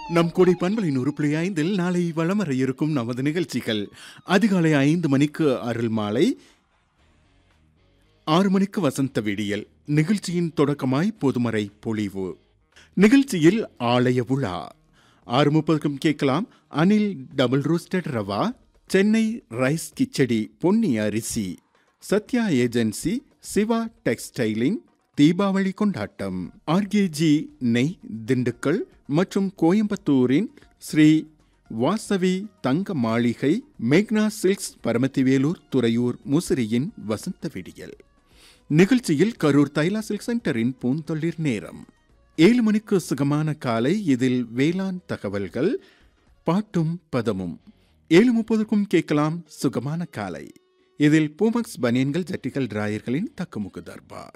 நம் கொடை பண்பலை நூறு புள்ளி ஐந்தில் நாளை வளம் வர இருக்கும் நமது நிகழ்ச்சிகள் அதிகாலை ஐந்து மணிக்கு அருள் மாலை ஆறு மணிக்கு வசந்த விடியல் நிகழ்ச்சியின் தொடக்கமாய் பொதுமறை பொழிவு நிகழ்ச்சியில் ஆலய விழா ஆறு முப்பதுக்கும் கேட்கலாம் அனில் டபுள் ரோஸ்டட் ரவா சென்னை ரைஸ் கிச்சடி பொன்னி அரிசி சத்யா ஏஜென்சி சிவா டெக்ஸ்டைலிங் தீபாவளி கொண்டாட்டம் ஆர்கேஜி நெய் திண்டுக்கல் மற்றும் கோயம்புத்தூரின் ஸ்ரீ வாசவி தங்க மாளிகை மேக்னா சில்க்ஸ் பரமத்திவேலூர் துறையூர் முசிறியின் வசந்த விடியல் நிகழ்ச்சியில் கரூர் தைலா சில்க் சென்டரின் பூந்தொழிற் நேரம் ஏழு மணிக்கு சுகமான காலை இதில் வேளாண் தகவல்கள் பாட்டும் பதமும் ஏழு முப்பதுக்கும் கேட்கலாம் சுகமான காலை இதில் பூமக்ஸ் பனியன்கள் ஜட்டிகள் டிராயர்களின் தக்குமுக்கு தர்பார்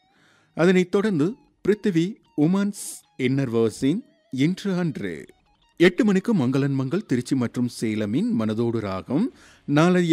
அதனைத் தொடர்ந்து பிருத்திவி உமன்ஸ் இன்னர்வர்ஸின் இன்று அன்று எட்டு மணிக்கு மங்களன் மங்கள் திருச்சி மற்றும் சேலமின் மனதோடு ராகம் நாளைய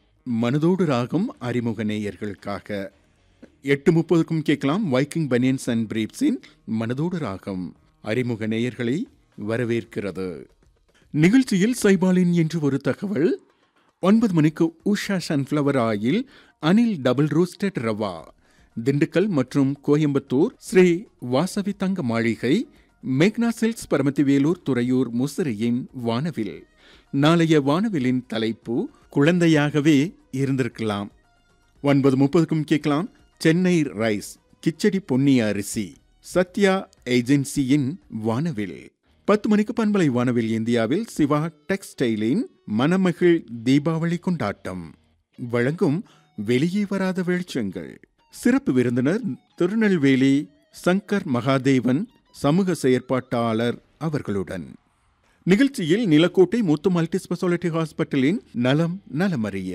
மனதோடு ராகம் அறிமுக நேயர்களுக்காக எட்டு முப்பதுக்கும் கேட்கலாம் வைக்கிங் பனியன்ஸ் அண்ட் பிரீப்ஸின் மனதோடு ராகம் அறிமுக நேயர்களை வரவேற்கிறது நிகழ்ச்சியில் சைபாலின் என்று ஒரு தகவல் ஒன்பது மணிக்கு Usha sunflower oil Anil double roasted ரவா திண்டுக்கல் மற்றும் கோயம்புத்தூர் ஸ்ரீ வாசவி தங்க மாளிகை மேக்னா சில்க்ஸ் பரமத்திவேலூர் துறையூர் முசிறியின் வானவில் நாளைய வானவிலின் தலைப்பு குழந்தையாகவே இருந்திருக்கலாம் ஒன்பது முப்பதுக்கும் கேட்கலாம் சென்னை ரைஸ் கிச்சடி பொன்னி அரிசி சத்யா ஏஜென்சியின் வானவில் பத்து மணிக்கு பண்பலை வானவில் இந்தியாவில் சிவா டெக்ஸ்டைலின் மணமகிழ் தீபாவளி கொண்டாட்டம் வழங்கும் வெளியே வராத வெளிச்சங்கள் சிறப்பு விருந்தினர் திருநெல்வேலி சங்கர் மகாதேவன் சமூக செயற்பாட்டாளர் அவர்களுடன் நிகழ்ச்சியில் நிலக்கோட்டை முத்து மல்டி ஸ்பெஷாலிட்டி ஹாஸ்பிட்டலின் நலம் நலமறிய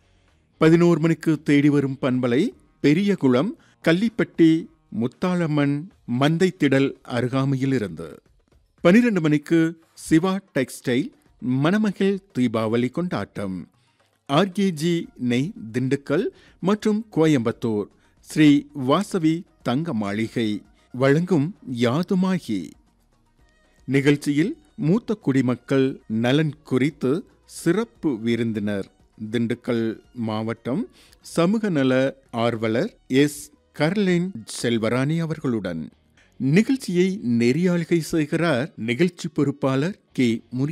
பதினோரு மணிக்கு தேடி வரும் பண்பலை பெரியகுளம் கள்ளிப்பட்டி முத்தாளம்மன் மந்தை திடல் அருகாமையில் இருந்து பனிரெண்டு மணிக்கு சிவா டெக்ஸ்டைல் மணமகிழ் தீபாவளி கொண்டாட்டம் ஆர்கேஜி நெய் திண்டுக்கல் மற்றும் கோயம்புத்தூர் ஸ்ரீ வாசவி தங்க மாளிகை வழங்கும் யாதுமாகி நிகழ்ச்சியில் மூத்த குடிமக்கள் நலன் குறித்து சிறப்பு விருந்தினர் திண்டுக்கல் மாவட்டம் சமூக நல ஆர்வலர் எஸ் கர்லின் செல்வராணி அவர்களுடன் நிகழ்ச்சியை நெறியாள்கை செய்கிறார் நிகழ்ச்சி பொறுப்பாளர் கே முனி